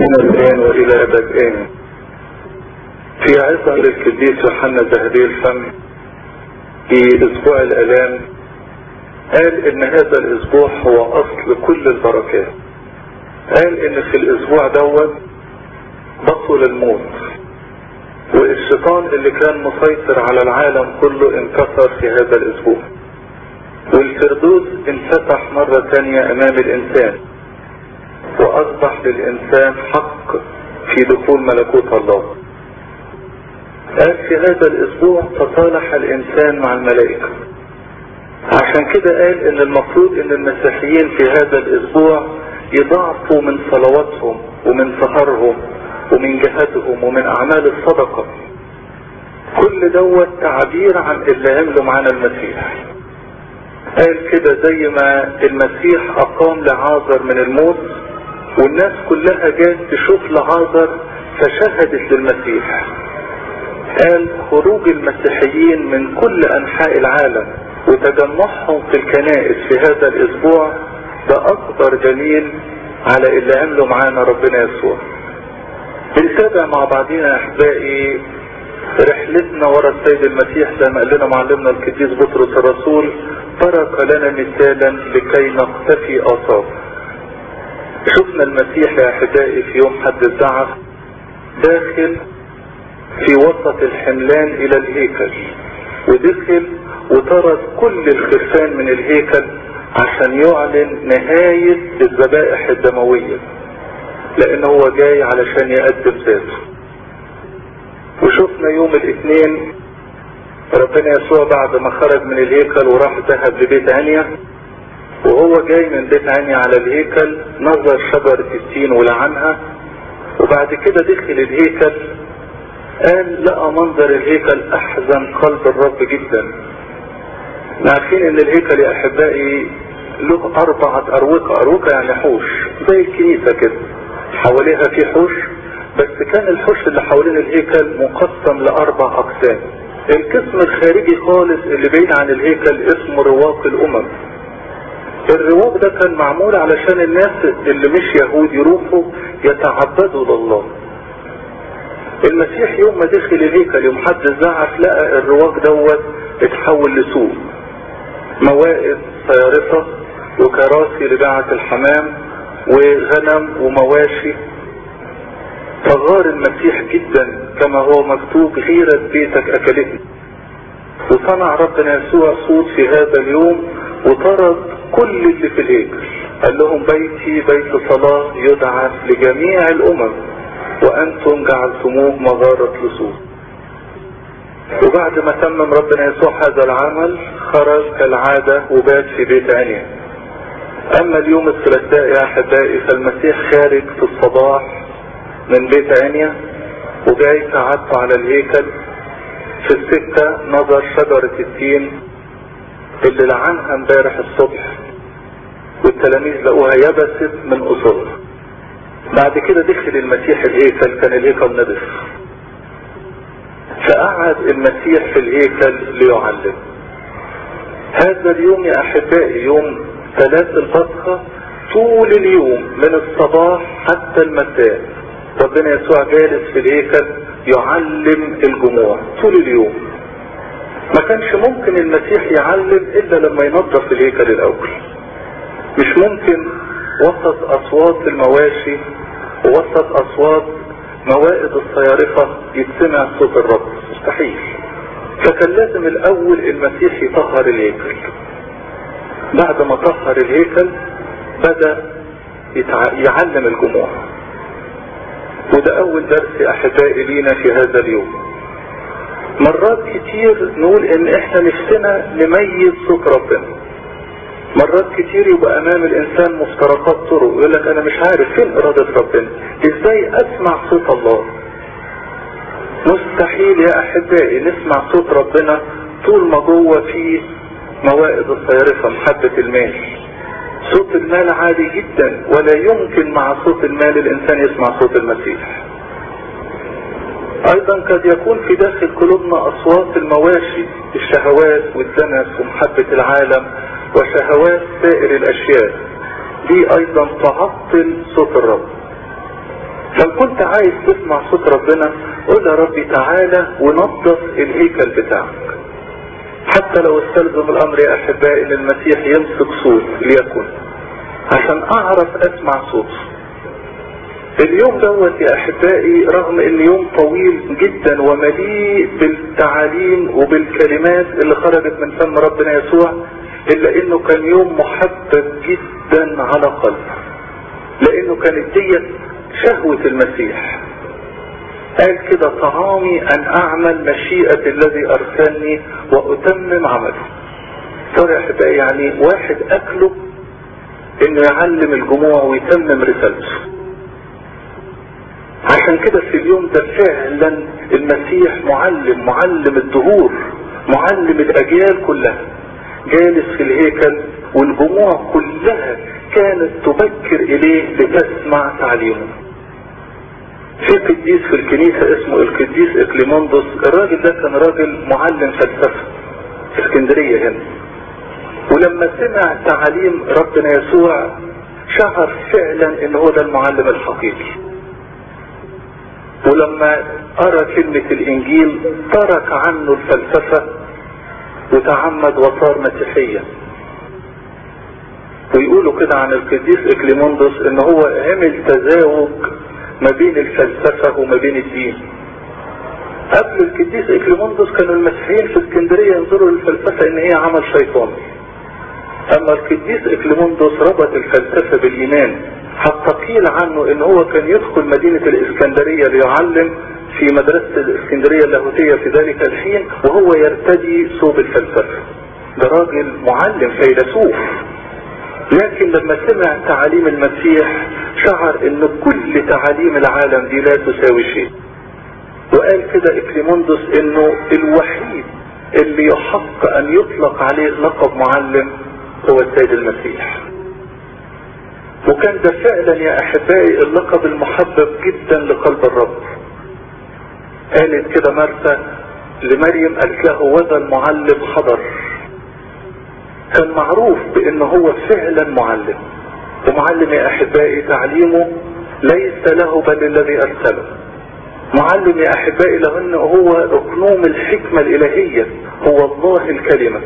من الآن وإلى أبد آمين في عظة للقديس يوحنا ذهبي الفم في أسبوع الآلام قال إن هذا الأسبوع هو أصل كل البركات قال إن في الأسبوع دوت بطل الموت والشيطان اللي كان مسيطر على العالم كله انكسر في هذا الأسبوع والفردوس انفتح مرة تانية أمام الإنسان وأصبح للإنسان حق في دخول ملكوت الله قال في هذا الأسبوع تصالح الإنسان مع الملائكة عشان كده قال إن المفروض إن المسيحيين في هذا الأسبوع يضاعفوا من صلواتهم ومن سهرهم ومن جهادهم ومن أعمال الصدقة كل دوت تعبير عن اللي عمله معانا المسيح قال كده زي ما المسيح أقام لعازر من الموت والناس كلها جات تشوف لعازر فشهدت للمسيح قال خروج المسيحيين من كل أنحاء العالم وتجمعهم في الكنائس في هذا الأسبوع ده أكبر دليل على اللي عمله معانا ربنا يسوع بنتابع مع بعضنا يا أحبائي رحلتنا ورا السيد المسيح زي ما قال لنا معلمنا القديس بطرس الرسول ترك لنا مثالا لكي نقتفي آثاره شفنا المسيح يا أحبائي في يوم حد الزعف داخل في وسط الحملان إلى الهيكل ودخل وطرد كل الخرفان من الهيكل عشان يعلن نهاية الذبائح الدموية لأن هو جاي علشان يقدم ذاته وشفنا يوم الاثنين ربنا يسوع بعد ما خرج من الهيكل وراح ذهب لبيت عنيا وهو جاي من بيت عنيا على الهيكل نظر شجرة التين ولعنها وبعد كده دخل الهيكل قال لقى منظر الهيكل احزن قلب الرب جدا عارفين ان الهيكل يا احبائي له اربعة اروقة اروقة يعني حوش زي الكنيسة كده حواليها في حوش بس كان الحوش اللي حوالين الهيكل مقسم لاربع اقسام القسم الخارجي خالص اللي بعيد عن الهيكل اسمه رواق الامم الرواق ده كان معمول علشان الناس اللي مش يهود يروحوا يتعبدوا لله المسيح يوم ما دخل الهيكل يوم حد زعف لقى الرواق دوت اتحول لسوق موائد صيارفة وكراسي لباعة الحمام وغنم ومواشي فغار المسيح جدا كما هو مكتوب غيرة بيتك اكلتني وصنع ربنا يسوع صوت في هذا اليوم وطرد كل اللي في الهيكل قال لهم بيتي بيت صلاة يدعى لجميع الامم وانتم جعلتموه مغارة لصوص وبعد ما تمم ربنا يسوع هذا العمل خرج كالعادة وبات في بيت عنيا اما اليوم الثلاثاء يا احبائي فالمسيح خارج في الصباح من بيت عنيا وجاي قعدت على الهيكل في السكة نظر شجرة التين اللي لعنها امبارح الصبح والتلاميذ لقوها يبست من اصولها بعد كده دخل المسيح الهيكل كان الهيكل نضف فقعد المسيح في الهيكل ليعلم هذا اليوم يا احبائي يوم ثلاث البصخة طول اليوم من الصباح حتى المساء ربنا يسوع جالس في الهيكل يعلم الجموع طول اليوم ما كانش ممكن المسيح يعلم الا لما ينظف الهيكل الاول مش ممكن وسط اصوات المواشي ووسط اصوات موائد الصيارفة يتسمع صوت الرب مستحيل فكان لازم الاول المسيح يطهر الهيكل بعد ما طهر الهيكل بدأ يتع... يعلم الجموع وده اول درس احبائي لينا في هذا اليوم مرات كتير نقول ان احنا نفسنا نميز صوت ربنا مرات كتير يبقى امام الانسان مفترقات طرق يقول لك انا مش عارف فين ارادة ربنا ازاي اسمع صوت الله مستحيل يا احبائي نسمع صوت ربنا طول ما جوه فيه موائد الصيارفة محبة المال صوت المال عادي جدا ولا يمكن مع صوت المال الانسان يسمع صوت المسيح ايضا قد يكون في داخل قلوبنا اصوات المواشي الشهوات والدنس ومحبة العالم وشهوات سائر الاشياء دي ايضا تعطل صوت الرب لو كنت عايز تسمع صوت ربنا قول يا ربي تعالى ونظف الهيكل بتاعك حتى لو استلزم الامر يا احبائي ان المسيح يمسك صوت ليكن عشان اعرف اسمع صوته اليوم دوت يا احبائي رغم ان يوم طويل جدا ومليء بالتعاليم وبالكلمات اللي خرجت من فم ربنا يسوع الا انه كان يوم محبب جدا على قلبه لانه كانت ديت شهوة المسيح قال كده طعامي ان اعمل مشيئة الذي ارسلني واتمم عمله ترى يا احبائي يعني واحد اكله انه يعلم الجموع ويتمم رسالته عشان كده في اليوم ده فعلا المسيح معلم معلم الدهور معلم الاجيال كلها جالس في الهيكل والجموع كلها كانت تبكر اليه لتسمع تعليمه في قديس في الكنيسة اسمه القديس اكليموندوس الراجل ده كان راجل معلم فلسفة في اسكندرية هنا ولما سمع تعاليم ربنا يسوع شعر فعلا ان هو ده المعلم الحقيقي ولما قرا كلمة الانجيل ترك عنه الفلسفة وتعمد وصار مسيحيا ويقولوا كده عن القديس اكليموندوس ان هو عمل تزاوج ما بين الفلسفة وما بين الدين قبل القديس اكليموندوس كانوا المسيحيين في اسكندرية ينظروا للفلسفة ان هي عمل شيطاني اما القديس اكليموندوس ربط الفلسفة بالايمان حتى قيل عنه ان هو كان يدخل مدينة الاسكندرية ليعلم في مدرسة الاسكندرية اللاهوتية في ذلك الحين وهو يرتدي صوب الفلسفة ده راجل معلم فيلسوف لكن لما سمع تعاليم المسيح شعر ان كل تعاليم العالم دي لا تساوي شيء وقال كده اكليموندوس انه الوحيد اللي يحق ان يطلق عليه لقب معلم هو السيد المسيح وكان ده فعلا يا احبائي اللقب المحبب جدا لقلب الرب قالت كده مرثا لمريم قالت له وذا المعلم حضر كان معروف بان هو فعلا معلم ومعلم يا احبائي تعليمه ليس له بل الذي ارسله معلم يا احبائي لان هو اقنوم الحكمة الالهية هو الله الكلمة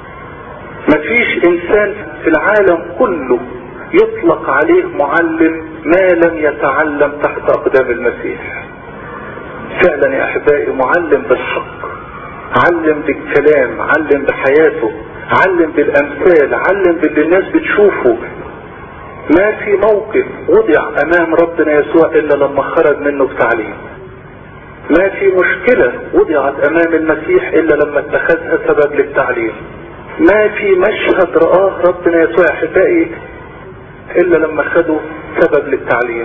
مفيش انسان في العالم كله يطلق عليه معلم ما لم يتعلم تحت اقدام المسيح فعلا يا احبائي معلم بالحق علم بالكلام علم بحياته علم بالامثال علم باللي الناس بتشوفه ما في موقف وضع امام ربنا يسوع الا لما خرج منه بتعليم ما في مشكلة وضعت امام المسيح الا لما اتخذها سبب للتعليم ما في مشهد رآه ربنا يسوع احبائي الا لما خده سبب للتعليم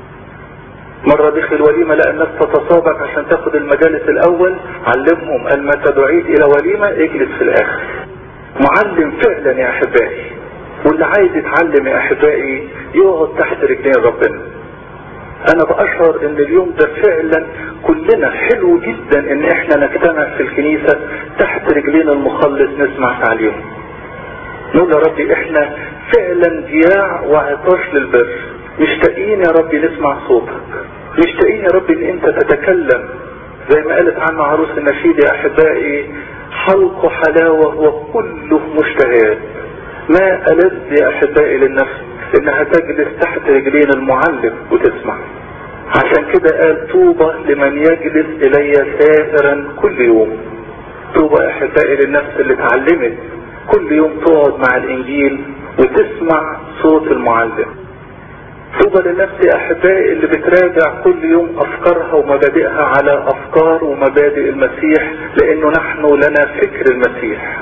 مرة دخل وليمة لقى الناس تتسابق عشان تاخد المجالس الاول علمهم قال متى دعيت الى وليمة اجلس في الاخر معلم فعلا يا احبائي واللي عايز يتعلم يا احبائي يقعد تحت رجلين ربنا انا باشعر ان اليوم ده فعلا كلنا حلو جدا ان احنا نجتمع في الكنيسة تحت رجلين المخلص نسمع تعليمه نقول يا ربي احنا فعلا جياع وعطاش للبر مشتاقين يا ربي نسمع صوتك مشتاقين يا ربي ان انت تتكلم زي ما قالت عنه عروس النشيد يا احبائي حلق حلاوة وكله مشتهيات ما ألذ يا أحبائي للنفس إنها تجلس تحت رجلين المعلم وتسمع عشان كده قال طوبى لمن يجلس إلي ساهرا كل يوم طوبى يا أحبائي للنفس اللي اتعلمت كل يوم تقعد مع الإنجيل وتسمع صوت المعلم طوبى للنفس يا أحبائي اللي بتراجع كل يوم أفكارها ومبادئها على أفكار ومبادئ المسيح لأنه نحن لنا فكر المسيح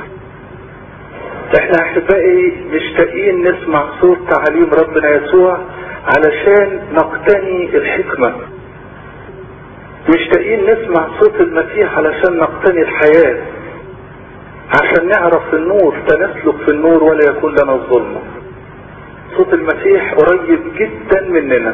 احنا احبائي مشتاقين نسمع صوت تعاليم ربنا يسوع علشان نقتني الحكمة مشتاقين نسمع صوت المسيح علشان نقتني الحياة عشان نعرف النور فنسلك في النور ولا يكون لنا الظلم صوت المسيح قريب جدا مننا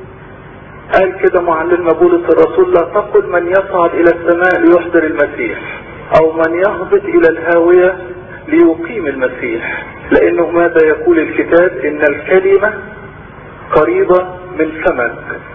قال كده معلمنا بولس الرسول لا تقل من يصعد الى السماء ليحضر المسيح او من يهبط الى الهاوية ليقيم المسيح لانه ماذا يقول الكتاب ان الكلمة قريبة من فمك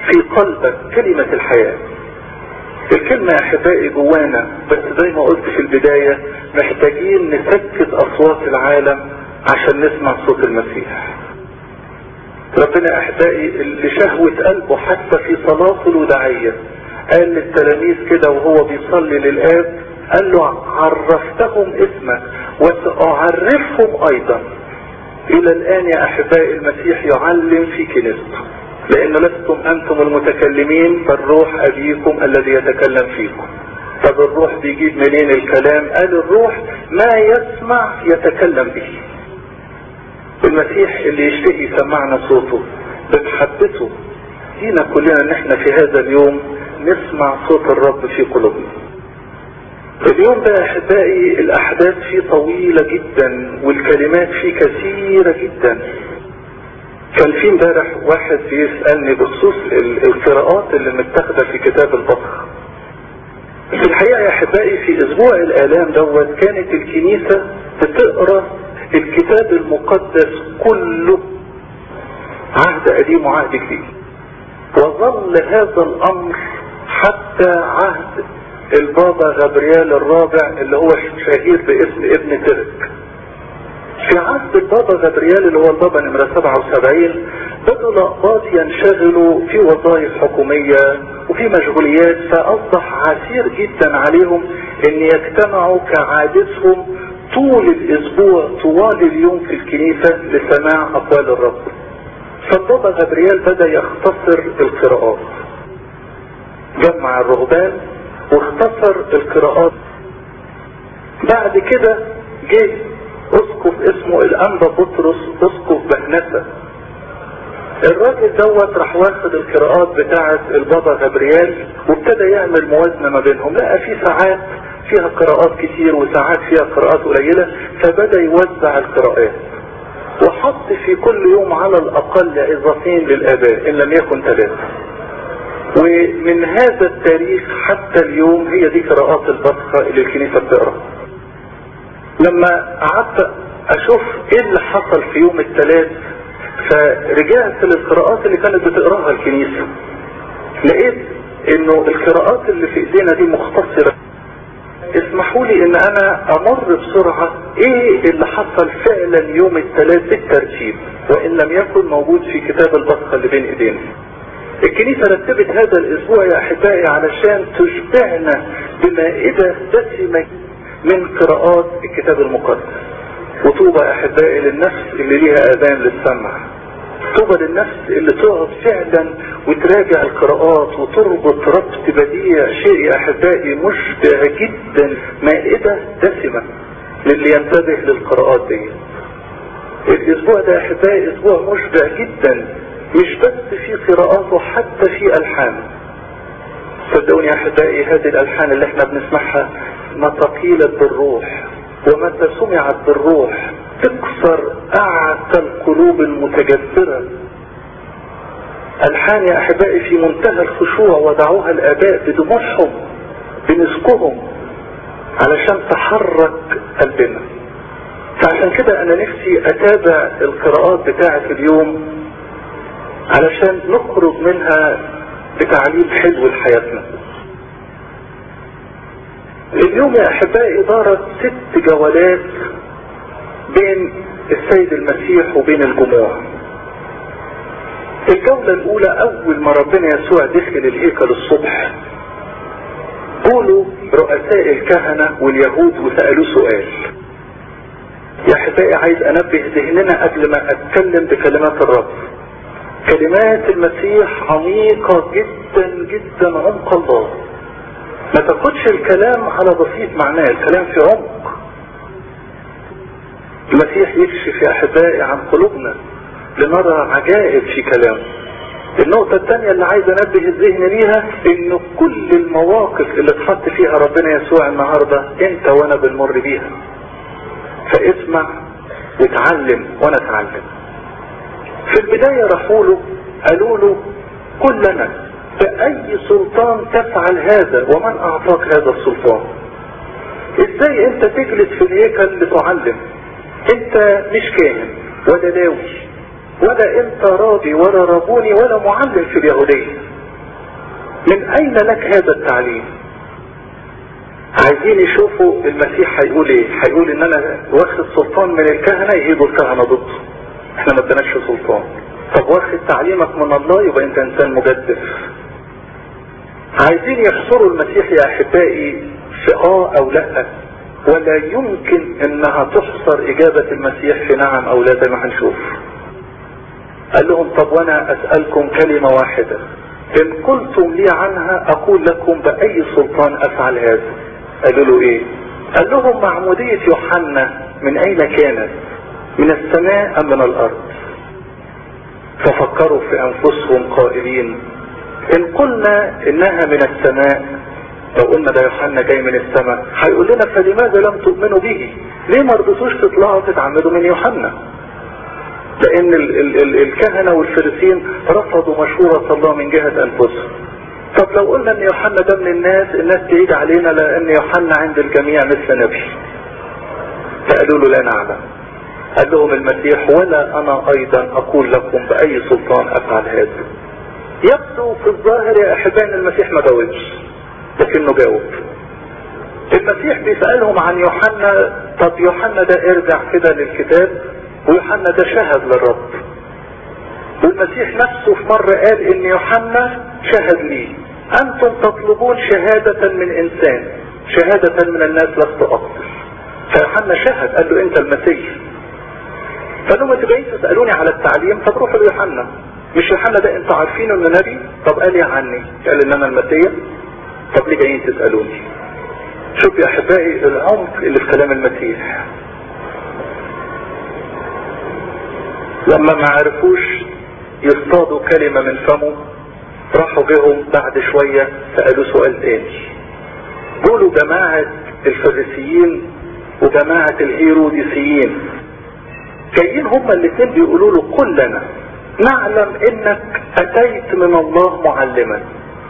في قلبك كلمة الحياة الكلمة يا احبائي جوانا بس زي ما قلت في البداية محتاجين نسكت اصوات العالم عشان نسمع صوت المسيح ربنا احبائي اللي شهوة قلبه حتى في صلاته الوداعية قال للتلاميذ كده وهو بيصلي للآب قال له عرفتهم اسمك وسأعرفهم ايضا الى الان يا احبائي المسيح يعلم في كنيسته لان لستم انتم المتكلمين بل روح ابيكم الذي يتكلم فيكم طب الروح بيجيب منين الكلام قال الروح ما يسمع يتكلم به المسيح اللي يشتهي يسمعنا صوته بمحبته دينا كلنا ان احنا في هذا اليوم نسمع صوت الرب في قلوبنا اليوم ده احبائي الاحداث فيه طويلة جدا والكلمات فيه كثيرة جدا كان في امبارح واحد بيسألني بخصوص القراءات اللي متاخدة في كتاب البصر في الحقيقة يا احبائي في اسبوع الالام دوت كانت الكنيسة بتقرأ الكتاب المقدس كله عهد قديم وعهد جديد وظل هذا الامر حتى عهد البابا غبريال الرابع اللي هو شهير باسم ابن ترك في عهد البابا غبريال اللي هو البابا نمرة 77 بدأوا الأقباط ينشغلوا في وظائف حكومية وفي مشغوليات فأصبح عسير جدا عليهم ان يجتمعوا كعادتهم طول الاسبوع طوال اليوم في الكنيسة لسماع اقوال الرب فالبابا غبريال بدأ يختصر القراءات جمع الرهبان واختصر القراءات بعد كده جه اسقف اسمه الانبا بطرس اسقف بهنسة الراجل دوت راح واخد القراءات بتاعة البابا غبريال وابتدى يعمل موازنة ما بينهم لقى في ساعات فيها قراءات كتير وساعات فيها قراءات قليلة فبدأ يوزع القراءات وحط في كل يوم على الاقل عظتين للاباء ان لم يكن ثلاثة ومن هذا التاريخ حتى اليوم هي دي قراءات البصرة اللي الكنيسة بتقرأ لما قعدت اشوف ايه اللي حصل في يوم الثلاث فرجعت للقراءات اللي كانت بتقراها الكنيسة لقيت انه القراءات اللي في ايدينا دي مختصرة اسمحوا لي ان انا امر بسرعة ايه اللي حصل فعلا يوم الثلاث بالترتيب وان لم يكن موجود في كتاب البصرة اللي بين ايدينا الكنيسة رتبت هذا الاسبوع يا احبائي علشان تشبعنا بمائدة دسمة من قراءات الكتاب المقدس وطوبى احبائي للنفس اللي ليها اذان للسمع طوبى للنفس اللي تقعد فعلا وتراجع القراءات وتربط ربط بديع شيء يا احبائي مشبع جدا مائدة دسمة للي ينتبه للقراءات دي الاسبوع ده يا احبائي اسبوع مشبع جدا مش بس في قراءات وحتى في الحان صدقوني يا احبائي هذه الالحان اللي احنا بنسمعها متى قيلت بالروح ومتى سمعت بالروح تكسر اعتى القلوب المتجبرة الحان يا احبائي في منتهى الخشوع وضعوها الاباء بدموعهم بنسكهم علشان تحرك قلبنا فعشان كده انا نفسي اتابع القراءات بتاعة اليوم علشان نخرج منها بتعليم حلو لحياتنا اليوم يا احبائي دارت ست جولات بين السيد المسيح وبين الجموع الجولة الاولى اول ما ربنا يسوع دخل الهيكل الصبح قولوا رؤساء الكهنة واليهود وسألوه سؤال يا احبائي عايز انبه ذهننا قبل ما اتكلم بكلمات الرب كلمات المسيح عميقة جدا جدا عمق الله ما تاخدش الكلام على بسيط معناه الكلام في عمق المسيح يكشف يا احبائي عن قلوبنا لنرى عجائب في كلامه النقطة الثانية اللي عايز انبه الذهن ليها ان كل المواقف اللي اتحط فيها ربنا يسوع النهاردة انت وانا بنمر بيها فاسمع وتعلم وانا اتعلم في البداية راحوا له قالوا له قل لنا بأي سلطان تفعل هذا ومن أعطاك هذا السلطان ازاي انت تجلس في الهيكل لتعلم انت مش كاهن ولا لاوي ولا انت راضي ولا ربوني ولا معلم في اليهودية من اين لك هذا التعليم عايزين يشوفوا المسيح هيقول ايه هيقول ان انا واخد سلطان من الكهنة يجيبوا الكهنة ضده احنا ما ادناش سلطان طب واخد تعليمك من الله يبقى انت انسان مجدف عايزين يحصروا المسيح يا احبائي في اه او لا ولا يمكن انها تحصر اجابة المسيح في نعم او لا زي ما هنشوف قال لهم طب وانا اسألكم كلمة واحدة ان قلتم لي عنها اقول لكم باي سلطان افعل هذا قالوا له ايه قال لهم معمودية يوحنا من اين كانت من السماء ام من الارض ففكروا في انفسهم قائلين ان قلنا انها من السماء لو قلنا ده يوحنا جاي من السماء هيقول لنا فلماذا لم تؤمنوا به ليه ما رضيتوش تطلعوا تتعمدوا من يوحنا لان ال ال ال الكهنة والفريسين رفضوا مشورة الله من جهة انفسهم طب لو قلنا ان يوحنا ده من الناس الناس تيجي علينا لان يوحنا عند الجميع مثل نبي فقالوا له لا نعلم قال لهم المسيح ولا انا ايضا اقول لكم باي سلطان افعل هذا يبدو في الظاهر يا احبائي ان المسيح ما جاوبش لكنه جاوب المسيح بيسألهم عن يوحنا طب يوحنا ده ارجع كده للكتاب ويوحنا ده شهد للرب والمسيح نفسه في مرة قال ان يوحنا شهد لي انتم تطلبون شهادة من انسان شهادة من الناس لست اقصر فيوحنا شهد قال له انت المسيح فقالوا ما تبقين تسألوني على التعليم طب روحوا ليوحنا مش يوحنا ده انتوا عارفين انه نبي طب قال يا عني قال ان انا المسيح طب ليه جايين تسألوني شوف يا احبائي العمق اللي في كلام المسيح لما ما عرفوش يصطادوا كلمة من فمه راحوا بهم بعد شوية سألوا سؤال تاني قولوا جماعة الفريسيين وجماعة الهيروديسيين جايين هما الاثنين بيقولوا له كلنا نعلم انك اتيت من الله معلما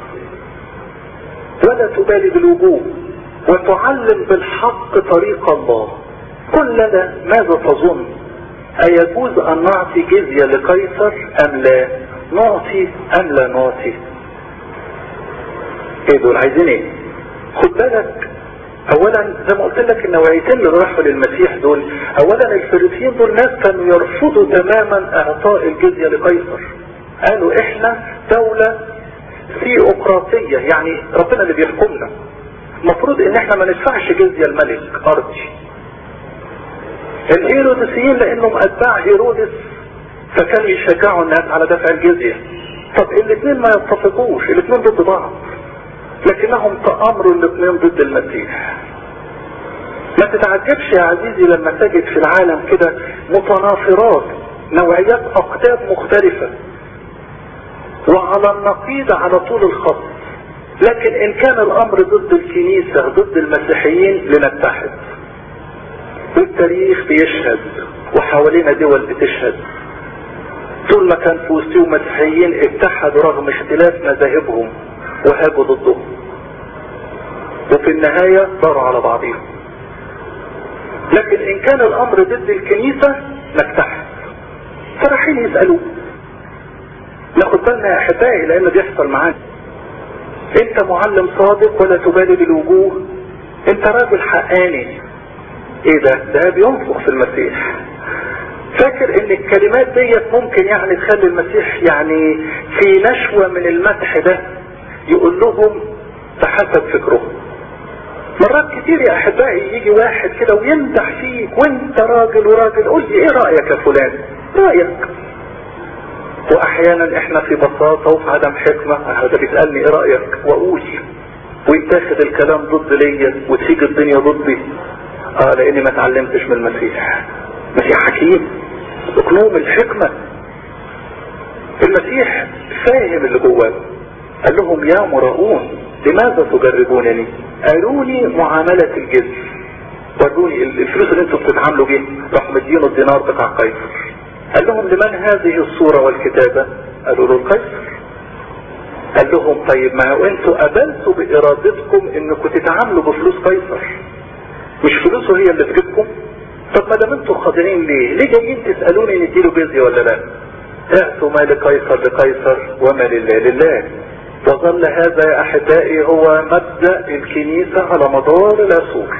ولا تبالي بالوجوه وتعلم بالحق طريق الله كلنا ماذا تظن أيجوز أن نعطي جزية لقيصر أم لا نعطي أم لا نعطي ايه دول عايزين ايه خد بالك اولا زي ما قلت لك النوعيتين اللي راحوا للمسيح دول اولا الفريسيين دول ناس كانوا يرفضوا تماما اعطاء الجزية لقيصر قالوا احنا دولة ثيوقراطية يعني ربنا اللي بيحكمنا المفروض ان احنا ما ندفعش جزية الملك ارضي الهيروديسيين لانهم اتباع هيرودس فكانوا يشجعوا الناس على دفع الجزية طب الاثنين ما يتفقوش الاثنين ضد بعض لكنهم تأمروا الاثنين ضد المسيح ما تتعجبش يا عزيزي لما تجد في العالم كده متنافرات نوعيات اقطاب مختلفة وعلى النقيض على طول الخط لكن ان كان الامر ضد الكنيسة ضد المسيحيين لنتحد والتاريخ بيشهد وحوالينا دول بتشهد طول ما كان في وسطهم مسيحيين اتحدوا رغم اختلاف مذاهبهم وهاجوا ضدهم وفي النهاية ضاروا على بعضهم لكن ان كان الامر ضد الكنيسة نتحد فراحين يسألوه ناخد بالنا يا احبائي لان بيحصل معانا انت معلم صادق ولا تبالي بالوجوه انت راجل حقاني ايه ده ده بينفخ في المسيح فاكر ان الكلمات ديت ممكن يعني تخلي المسيح يعني في نشوة من المدح ده يقول لهم بحسب فكرهم مرات كتير يا احبائي يجي واحد كده ويمدح فيك وانت راجل وراجل قول لي ايه رأيك يا فلان رأيك واحيانا احنا في بساطة وفي عدم حكمة هذا بيسألني ايه رأيك واقول ويتاخد الكلام ضد ليا وتيجي الدنيا ضدي اه لاني ما اتعلمتش من المسيح مسيح حكيم اقنوم الحكمة المسيح فاهم اللي جواه قال لهم يا مراؤون لماذا تجربونني قالوني معاملة الجزء وروني الفلوس اللي انتوا بتتعاملوا بيه راح مدينه الدينار بتاع قيصر قال لهم لمن هذه الصورة والكتابة قالوا له القيصر قال لهم طيب ما هو انتوا قبلتوا بارادتكم انكم تتعاملوا بفلوس قيصر مش فلوسه هي اللي تجيبكم طب ما دام انتوا خاضعين ليه ليه جايين تسالوني نديله جزيه ولا لا اعطوا ما لقيصر لقيصر وما لله لله وظل هذا يا احبائي هو مبدأ الكنيسة على مدار العصور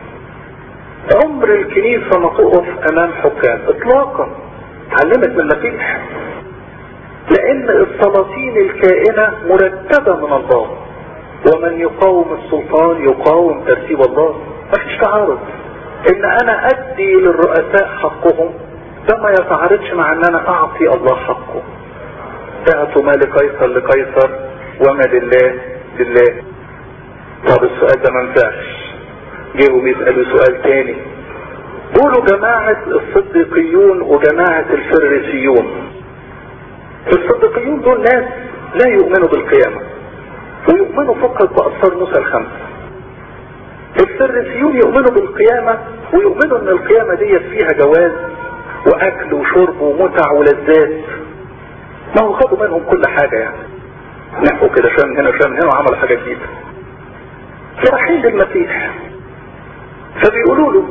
عمر الكنيسة ما تقف امام حكام اطلاقا تعلمت من المسيح لان السلاطين الكائنة مرتبة من الله ومن يقاوم السلطان يقاوم ترتيب الله مفيش تعارض ان انا ادي للرؤساء حقهم ده ما يتعارضش مع ان انا اعطي الله حقه اعطوا ما لقيصر لقيصر وما لله لله طب السؤال ده ما ينفعش جيبوا بيسألوا سؤال تاني قولوا جماعة الصديقيون وجماعة الفريسيون الصديقيون دول ناس لا يؤمنوا بالقيامة ويؤمنوا فقط بأسرار موسى الخمسة الفريسيون يؤمنوا بالقيامة ويؤمنوا ان القيامة دي فيها جواز واكل وشرب ومتع ولذات ما هو خدوا منهم كل حاجة يعني نحو كده شام هنا شام هنا وعملوا حاجة جديدة فرايحين للمسيح فبيقولوا له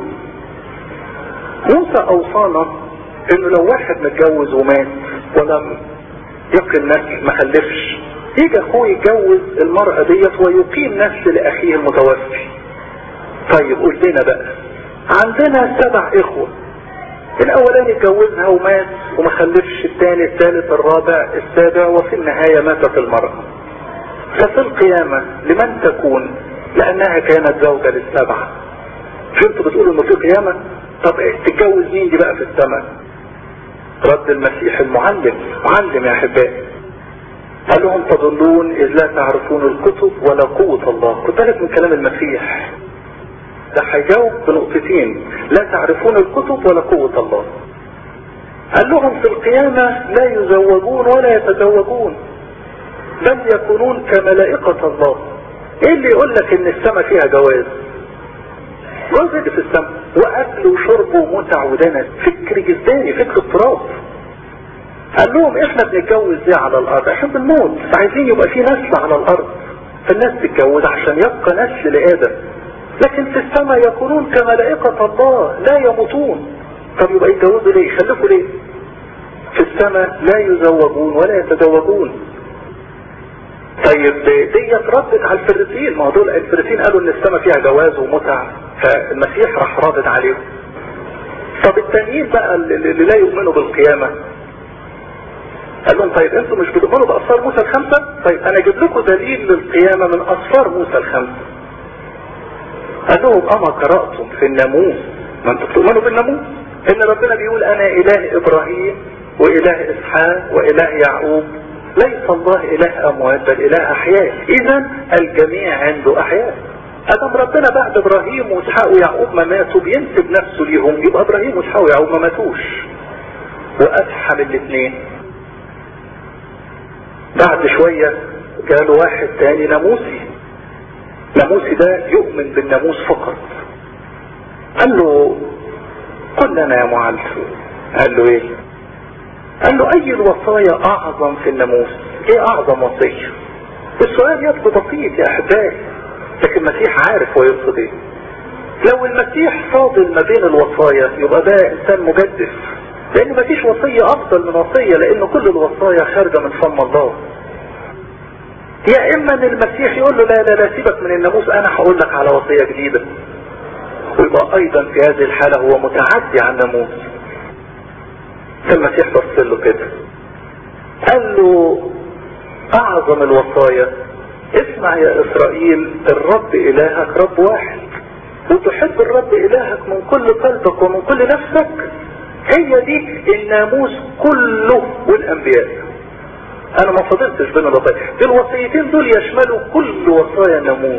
موسى اوصانا انه لو واحد متجوز ومات ولم يقل نسل ما خلفش يجي اخوه يتجوز المرأة ديت ويقيم نسل لاخيه المتوفي طيب قول لنا بقى عندنا سبع اخوة الاولاني اتجوزها ومات وما خلفش الثاني الثالث الرابع السابع وفي النهاية ماتت المرأة ففي القيامة لمن تكون لانها كانت زوجة للسبعة شو انتوا بتقولوا انه في قيامة طب ايه تتجوز مين دي بقى في السماء رد المسيح المعلم معلم يا احبائي قال لهم تضلون اذ لا تعرفون الكتب ولا قوة الله خد بالك من كلام المسيح ده هيجاوب بنقطتين لا تعرفون الكتب ولا قوة الله قال لهم في القيامة لا يزوجون ولا يتزوجون بل يكونون كملائكة الله ايه اللي يقول لك ان السماء فيها جواز جواز اللي في السماء واكل وشرب ومتع ودنس فكر جزداني فكر اضطراب قال لهم احنا بنتجوز ليه على الارض عشان بنموت عايزين يبقى في نسل على الارض فالناس تتجوز عشان يبقى نسل لادم لكن في السماء يكونون كملائكة الله لا يموتون طب يبقى يتجوزوا ليه يخلفوا ليه في السماء لا يزوجون ولا يتزوجون طيب ديت ردت على الفريسيين ما دول الفريسيين قالوا ان السماء فيها جواز ومتع فالمسيح راح رادد عليهم طب التانيين بقى اللي لا يؤمنوا بالقيامة قال لهم طيب انتوا مش بتؤمنوا بأسفار موسى الخمسة طيب انا اجيب لكم دليل للقيامة من أسفار موسى الخمسة قال لهم اما قرأتم في الناموس ما انتوا بتؤمنوا بالناموس ان ربنا بيقول انا اله ابراهيم واله اسحاق واله يعقوب ليس الله اله اموات بل اله احياء اذا الجميع عنده احياء ادم ربنا بعد ابراهيم واسحاق ويعقوب ما ماتوا بينسب نفسه ليهم يبقى ابراهيم واسحاق ويعقوب ما ماتوش وافحم الاثنين بعد شوية جاله واحد تاني ناموسي ناموسي ده يؤمن بالناموس فقط قال له قل لنا يا معلم قال له ايه قال له اي الوصايا اعظم في الناموس ايه اعظم وصية السؤال يبدو بسيط يا احبائي لكن المسيح عارف هو يقصد ايه لو المسيح فاضل ما بين الوصايا يبقى ده انسان مجدف لان مفيش وصية افضل من وصية لان كل الوصايا خارجة من فم الله يا اما ان المسيح يقول له لا لا لا سيبك من الناموس انا هقول لك على وصية جديدة ويبقى ايضا في هذه الحالة هو متعدي عن الناموس فالمسيح بص له كده قال له اعظم الوصايا اسمع يا اسرائيل الرب الهك رب واحد وتحب الرب الهك من كل قلبك ومن كل نفسك هي دي الناموس كله والانبياء انا ما فضلتش بين الوصايا الوصيتين دول يشملوا كل وصايا الناموس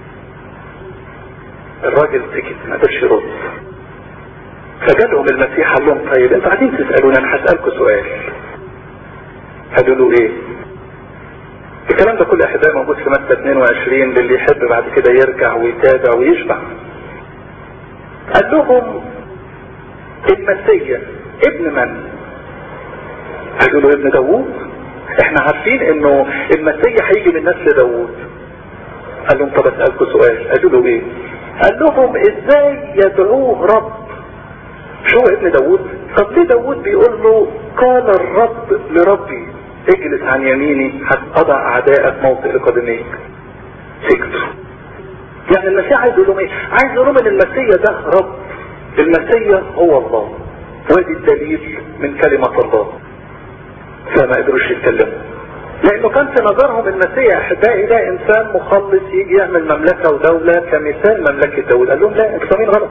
الراجل سكت ما قدرش يرد فجالهم المسيح قال لهم طيب انتوا قاعدين تسالوني انا هسالكم سؤال قالوا له ايه الكلام ده كل احبائي موجود في متى 22 للي يحب بعد كده يرجع ويتابع ويشبع قال لهم المسيح ابن من قالوا له ابن داوود احنا عارفين انه المسيح هيجي من نسل داوود قال لهم طب اسألكم سؤال قالوا له ايه قال لهم ازاي يدعوه رب شو ابن داوود طب ليه داوود بيقول له قال الرب لربي اجلس عن يميني هتضع اعدائك موطئ قدميك سكتوا يعني المسيح عايز يقول لهم ايه عايز يقول لهم ان المسيح ده رب المسيح هو الله وادي الدليل من كلمة الله فما قدروش يتكلموا لانه كان في نظرهم المسيح احبائي ده انسان مخلص يجي يعمل مملكة ودولة كمثال مملكة داود قال لهم لا انتوا فاهمين غلط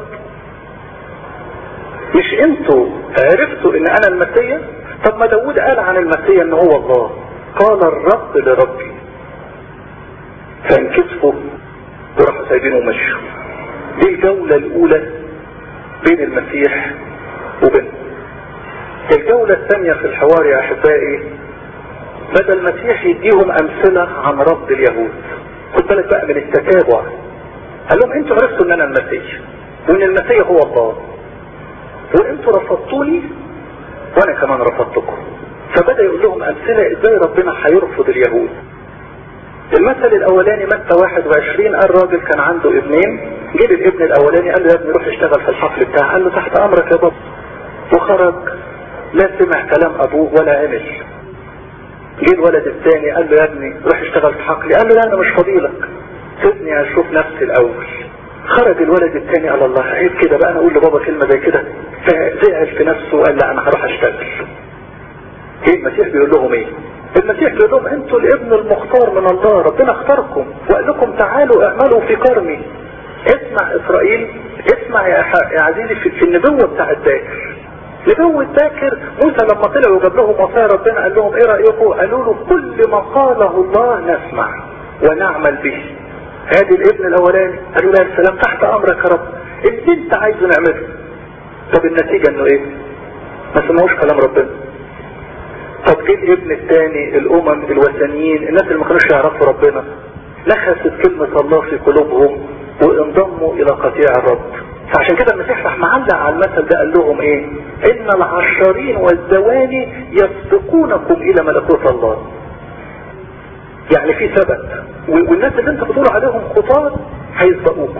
مش انتوا عرفتوا ان انا المسيح طب ما داود قال عن المسيح ان هو الله قال الرب لربي فانكسفوا وراحوا سايبينه ومشوا دي الجولة الاولى بين المسيح وبين الجولة الثانية في الحوار يا احبائي بدأ المسيح يديهم امثلة عن رب اليهود خد بالك بقى من التتابع قال لهم انتوا عرفتوا ان انا المسيح وان المسيح هو الله وانتوا رفضتوني وانا كمان رفضتكم فبدأ يقول لهم امثلة ازاي ربنا هيرفض اليهود المثل الاولاني متى 21 قال راجل كان عنده ابنين جه الابن الاولاني قال له يا ابني روح اشتغل في الحقل بتاعه قال له تحت امرك يا بابا وخرج لا سمع كلام ابوه ولا عمل جه الولد الثاني قال له يا ابني روح اشتغل في حقلي قال له لا انا مش فاضيلك سيبني اشوف نفسي الاول خرج الولد الثاني قال الله عيب كده بقى انا اقول لبابا كلمه زي كده فزعل في نفسه وقال لا انا هروح اشتغل ايه المسيح بيقول لهم ايه المسيح بيقول لهم انتوا الابن المختار من الله ربنا اختاركم وقال لكم تعالوا اعملوا في كرمي اسمع اسرائيل اسمع يا, يا عزيزي في, في النبوة بتاع الداكر نبوة باكر موسى لما طلع وجاب لهم وصايا ربنا قال لهم ايه رأيكم قالوا له كل ما قاله الله نسمع ونعمل به هذه الابن الاولاني قالوا له السلام تحت امرك يا رب اللي انت عايزه نعمله طب النتيجة انه ايه ما سمعوش كلام ربنا طب جه الابن الثاني الامم الوثنيين الناس اللي ما كانوش يعرفوا ربنا نخست كلمة الله في قلوبهم وانضموا الى قطيع الرب فعشان كده المسيح راح معلق على المثل ده قال لهم ايه ان العشارين والزواني يسبقونكم الى ملكوت الله يعني في سبب والناس اللي انت بتقول عليهم خطاة هيسبقوكم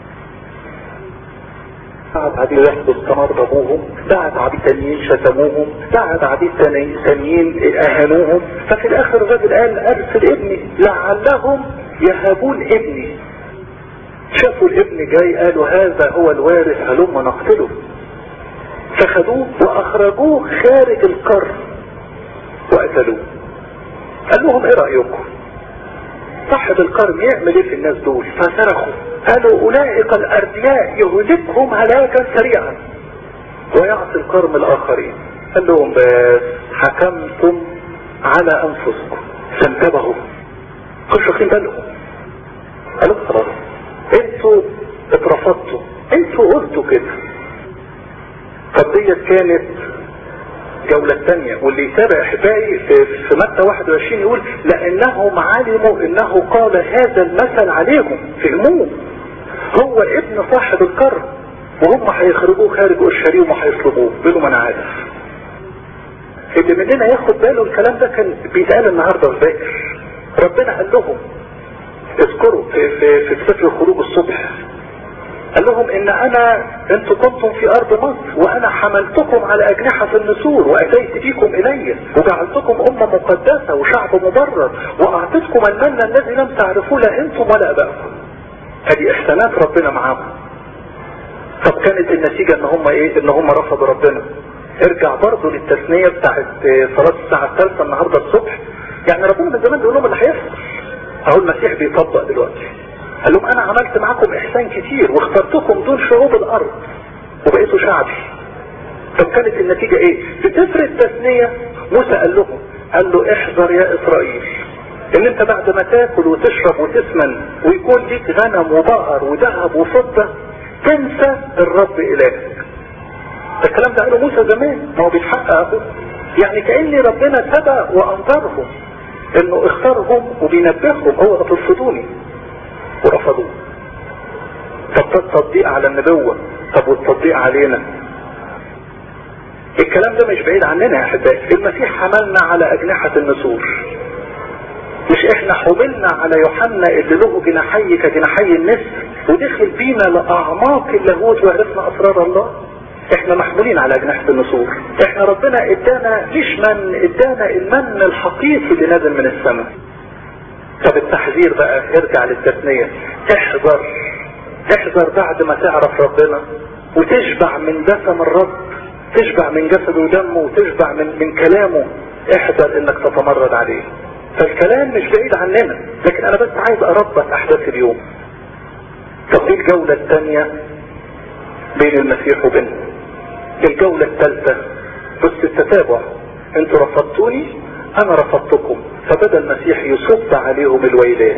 بعد عبيد يحدث تمر ابوهم بعد عبيد تانيين شتموهم بعد عبيد تانيين اهانوهم ففي الاخر الراجل قال ارسل ابني لعلهم يهابون ابني شافوا الابن جاي قالوا هذا هو الوارث هلما نقتله فخدوه واخرجوه خارج القرن وقتلوه قال لهم ايه رأيكم صاحب القرن يعمل ايه في الناس دول فصرخوا قالوا اولئك الاردياء يهلكهم هلاكا سريعا ويعطي القرم الاخرين قال لهم بس حكمتم على انفسكم فانتبهوا خشوا واخدين بالهم قالوا خلاص انتوا اترفضتوا انتوا قلتوا كده طب ديت كانت الجولة الثانية واللي يتابع احبائي في, في متى 21 يقول لانهم علموا انه قال هذا المثل عليهم فهموه هو ابن صاحب القرن وهم هيخرجوه خارج اورشليم وهيصلبوه بيقولوا انا عارف اللي مننا ياخد باله الكلام ده كان بيتقال النهارده في باكر ربنا قال لهم اذكروا في في في سفر الخروج الصبح قال لهم ان انا انتم كنتم في ارض مصر وانا حملتكم على اجنحة النسور واتيت بكم الي وجعلتكم امة مقدسة وشعب مبرر واعطيتكم المن الذي لم تعرفوه لا انتم ولا ابائكم هذه احسانات ربنا معاكم طب كانت النتيجة ان هم ايه ان هم رفضوا ربنا ارجع برضه للتثنية بتاعت صلاة الساعة الثالثة النهاردة الصبح يعني ربنا من زمان بيقول لهم اللي هيحصل اهو المسيح بيطبق دلوقتي قال لهم انا عملت معاكم احسان كتير واخترتكم دول شعوب الارض وبقيتوا شعبي طب كانت النتيجة ايه في سفر التثنية موسى قال لهم قال له احذر يا اسرائيل ان انت بعد ما تاكل وتشرب وتسمن ويكون ليك غنم وبقر وذهب وفضة تنسى الرب الهك الكلام ده قاله موسى زمان ما هو بيتحقق اهو يعني كأن ربنا سبق وانظرهم انه اختارهم وبينبههم هو ترفضوني ورفضوه طب ده التطبيق على النبوة طب والتطبيق علينا الكلام ده مش بعيد عننا يا احبائي المسيح حملنا على اجنحة النسور مش احنا حملنا على يوحنا اللي له جناحي كجناحي النسر ودخل بينا لاعماق اللاهوت وعرفنا اسرار الله احنا محمولين على اجنحة النسور احنا ربنا ادانا مش من ادانا المن الحقيقي اللي نازل من السماء طب التحذير بقى ارجع للتثنية احذر احذر بعد ما تعرف ربنا وتشبع من دسم الرب تشبع من جسده ودمه وتشبع من, من كلامه احذر انك تتمرد عليه فالكلام مش بعيد عننا لكن انا بس عايز اربط احداث اليوم طب ايه الجولة الثانية بين المسيح وبينه الجولة الثالثة بص التتابع انتوا رفضتوني انا رفضتكم فبدأ المسيح يصب عليهم الويلات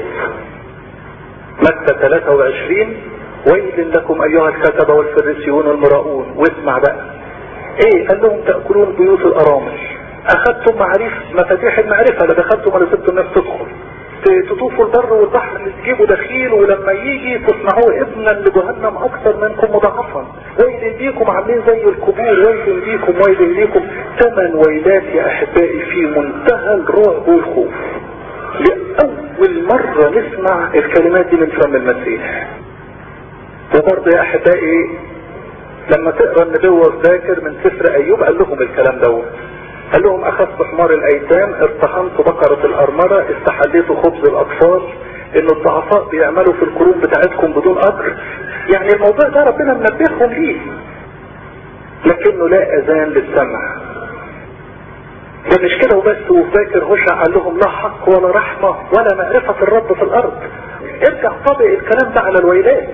متى 23 ويل لكم ايها الكتبة والفريسيون والمراؤون واسمع بقى ايه قال لهم تأكلون بيوت الارامل اخذتم معرفة مفاتيح المعرفة لا دخلتم ولا سبتم الناس تدخل تطوفوا البر والبحر اللي تجيبوا دخيل ولما يجي تصنعوه ابنا لجهنم اكثر منكم مضاعفا ويل ليكم عاملين زي الكبور ويل ليكم ويل ليكم ثمان ويلات يا احبائي في منتهى الرعب والخوف لأول مرة نسمع الكلمات دي من فم المسيح وبرضه يا احبائي لما تقرا النبوة ذاكر من سفر ايوب قال لهم الكلام دوت قال لهم اخذت حمار الايتام ارتحمت بقرة الارمرة استحليت خبز الاطفال ان الضعفاء بيعملوا في القرون بتاعتكم بدون اجر يعني الموضوع ده ربنا منبههم ليه لكنه لا اذان للسمع ده مش كده وبس وفاكر هشع قال لهم لا حق ولا رحمة ولا معرفة الرب في الارض ارجع طبق الكلام ده على الويلات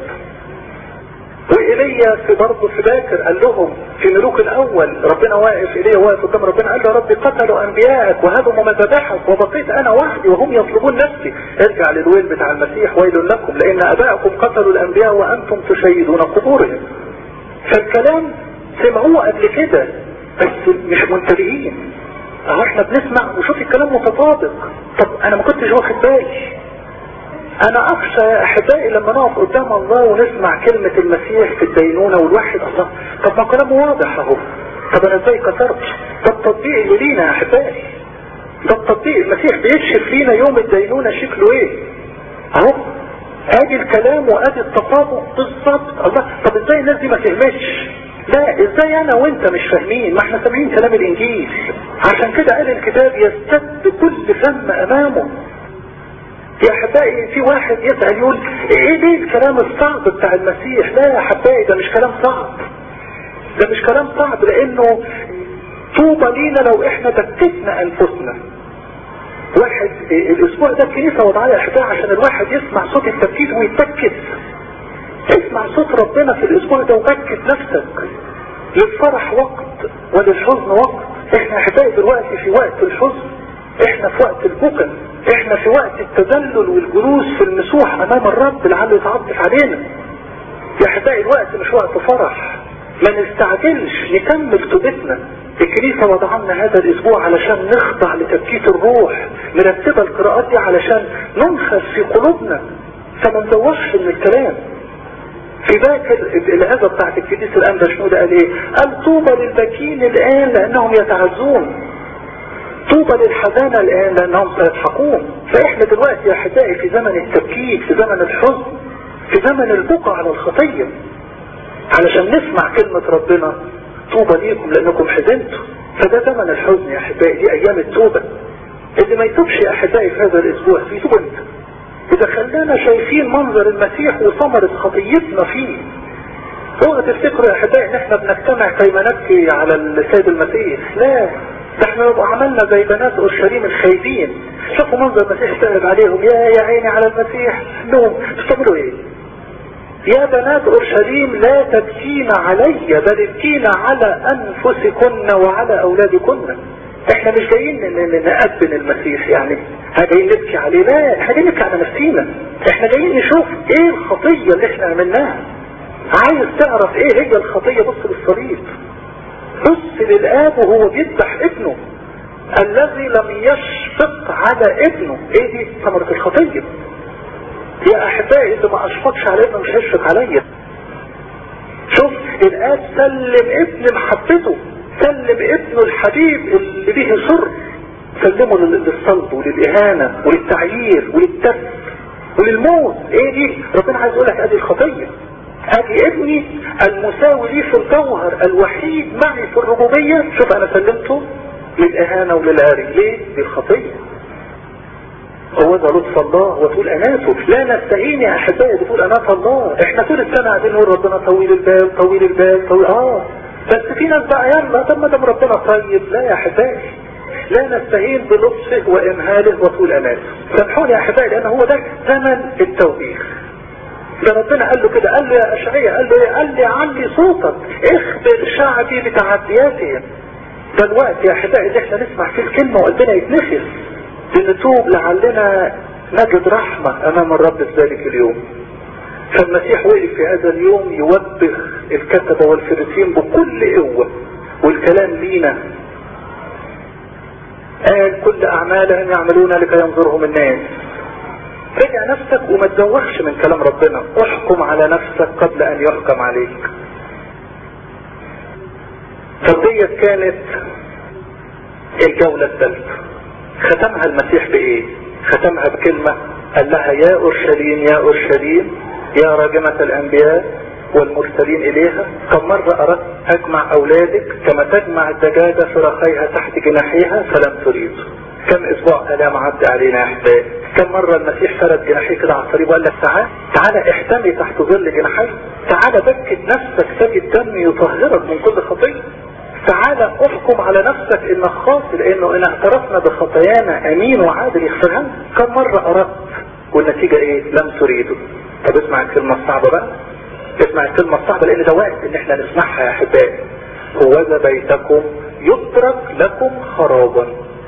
وإيليا في برضه في باكر قال لهم في ملوك الأول ربنا واقف إيليا واقف قدام ربنا قال له يا رب قتلوا أنبياءك وهدموا مذابحك وبقيت أنا وحدي وهم يطلبون نفسي ارجع للويل بتاع المسيح ويل لكم لأن أبائكم قتلوا الأنبياء وأنتم تشيدون قبورهم فالكلام سمعوه قبل كده بس مش منتبهين اهو احنا بنسمع وشوف الكلام متطابق طب انا ما كنتش واخد بالي انا اخشى يا احبائي لما نقف قدام الله ونسمع كلمة المسيح في الدينونة والوحد الله طب ما كلامه واضح اهو طب انا ازاي كسرت ده التطبيق اللي لينا يا احبائي ده التطبيق المسيح بيكشف لينا يوم الدينونة شكله ايه اهو ادي الكلام وادي التطابق بالظبط الله طب ازاي الناس دي ما فهمتش لا ازاي انا وانت مش فاهمين ما احنا سامعين كلام الانجيل عشان كده قال الكتاب يستد كل فم امامه يا احبائي في واحد يسأل يقول ايه ليه الكلام الصعب بتاع المسيح لا يا احبائي ده مش كلام صعب ده مش كلام صعب لانه طوبى لينا لو احنا دكتنا انفسنا واحد الاسبوع ده الكنيسة وضعها يا احبائي عشان الواحد يسمع صوت التبكيت ويتبكت اسمع صوت ربنا في الاسبوع ده وبكت نفسك للفرح وقت وللحزن وقت احنا احبائي دلوقتي في وقت الحزن احنا في وقت البكا احنا في وقت التذلل والجلوس في المسوح امام الرب لعله يتعطف علينا يا احبائي الوقت مش وقت فرح ما نستعجلش نكمل توبتنا الكنيسة وضعنا هذا الاسبوع علشان نخضع لتبكيت الروح مرتبة القراءات دي علشان ننخس في قلوبنا فما ندوش من الكلام في باكر الهزة بتاعت الكنيسة الان ده شنو ده قال ايه قال طوبى للباكين الان لانهم يتعزون طوبى للحزانة الآن لأنهم سيضحكون فإحنا دلوقتي يا أحبائي في زمن التبكيت في زمن الحزن في زمن البقع على الخطية علشان نسمع كلمة ربنا طوبى ليكم لأنكم حزنتوا فده زمن الحزن يا أحبائي دي أيام التوبة اللي ما يتوبش يا أحبائي في هذا الأسبوع في توبة انت إذا خلانا شايفين منظر المسيح وثمرة خطيتنا فيه اوعى تفتكروا يا أحبائي إن إحنا بنجتمع كيما نبكي على السيد المسيح لا ده احنا لو عملنا زي بنات اورشليم الخايبين شوفوا منظر المسيح سأل عليهم يا يا عيني على المسيح لهم بتعملوا ايه يا بنات اورشليم لا تبكين علي بل ابكين على انفسكن وعلى اولادكن احنا مش جايين نقبل المسيح يعني جايين نبكي عليه لا احنا جايين نبكي على نفسينا احنا جايين نشوف ايه الخطية اللي احنا عملناها عايز تعرف ايه هي الخطية بص للصليب بص للآب وهو بيذبح ابنه الذي لم يشفق على ابنه ايه دي ثمرة الخطية يا احبائي اللي ما اشفقش على ابنه مش هيشفق عليا شوف الآب سلم ابن محبته سلم ابنه الحبيب اللي به سر سلمه للصلب وللإهانة وللتعيير وللتف وللموت ايه دي ربنا عايز يقول لك ادي الخطية ادي ابني المساوي لي في الجوهر الوحيد معي في الربوبية شوف انا سلمته للاهانة وللعري ليه دي الخطية هو ده لطف الله وطول اناته لا نستهين يا احبائي بطول انات الله احنا طول السنة قاعدين نقول ربنا طويل الباب طويل الباب طويل اه بس في ناس بقى يلا طب ما دام ربنا طيب لا يا احبائي لا نستهين بلطفه وامهاله وطول اناته سامحوني يا احبائي لان هو ده ثمن التوبيخ ده ربنا قال له كده قال له يا اشعياء قال له ايه قال لي علي صوتك اخبر شعبي بتعدياتهم ده الوقت يا احبائي اللي احنا نسمع فيه الكلمه وقلبنا يتنفس بنتوب لعلنا نجد رحمه امام الرب في ذلك اليوم فالمسيح وقف في هذا اليوم يوبخ الكتبة والفريسين بكل قوة والكلام لينا قال كل اعمالهم يعملون لكي ينظرهم الناس رجع نفسك وما تزوخش من كلام ربنا احكم على نفسك قبل ان يحكم عليك فديت كانت الجولة الثالثة ختمها المسيح بايه ختمها بكلمة قال لها يا اورشليم يا اورشليم يا راجمة الانبياء والمرسلين اليها كم مرة اردت اجمع اولادك كما تجمع الدجاجة فراخيها تحت جناحيها فلم تريد كم اسبوع الام عدى علينا يا احباب كم مرة المسيح فرد جناحيه كده على الصليب وقال لك تعال تعال احتمي تحت ظل جناحي تعال بكت نفسك سجد دم يطهرك من كل خطية تعال احكم على نفسك انك خاطئ لانه ان اعترفنا بخطايانا امين وعادل يغفرها كم مرة اردت والنتيجة ايه لم تريده طب اسمع الكلمة الصعبة بقى اسمع الكلمة الصعبة لان ده وقت ان احنا نسمعها يا احبائي هو بيتكم يترك لكم خرابا